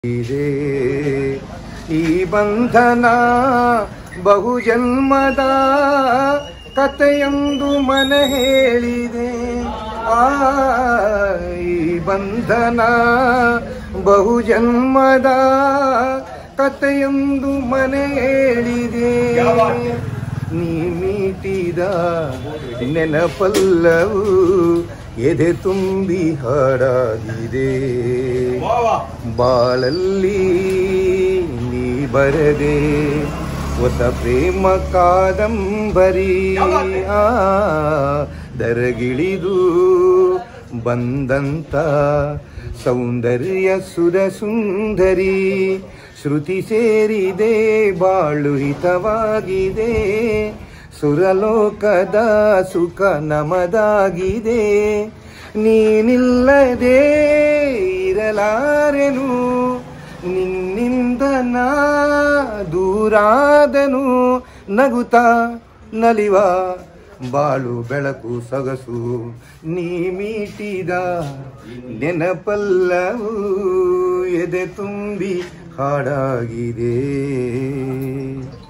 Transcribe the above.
ಇದೆ ಈ ಬಂಧನ ಬಹುಜನ್ಮದ ಕಥೆಯೊಂದು ಮನ ಹೇಳಿದೆ ಆ ಈ ಬಂಧನ ಬಹುಜನ್ಮದ ಕಥೆಯೊಂದು ಮನ ಹೇಳಿದೆ ನೀ ಮೀಟಿದ ನೆನಪಲ್ಲವು ಎದೆ ತುಂಬಿ ಹಾಡಾಗಿದೆ ಬಾಳಲ್ಲಿ ನೀ ಬರದೆ ಹೊಸ ಪ್ರೇಮ ಕಾದಂಬರಿ ಆ ದರಗಿಳಿದು ಬಂದಂತ ಸೌಂದರ್ಯ ಸುರ ಸುಂದರಿ ಶ್ರುತಿ ಸೇರಿದೆ ಬಾಳು ಹಿತವಾಗಿದೆ ಸುರಲೋಕದ ಸುಖ ನಮದಾಗಿದೆ ನೀನಿಲ್ಲದೆ ಇರಲಾರೆನು ನಿನ್ನಿಂದ ನಾ ದೂರಾದನು ನಗುತ್ತಾ ನಲಿವ ಬಾಳು ಬೆಳಕು ಸೊಗಸು ನೀ ಮೀಟಿದ ನೆನಪಲ್ಲವು ಎದೆ ತುಂಬಿ ಹಾಡಾಗಿದೆ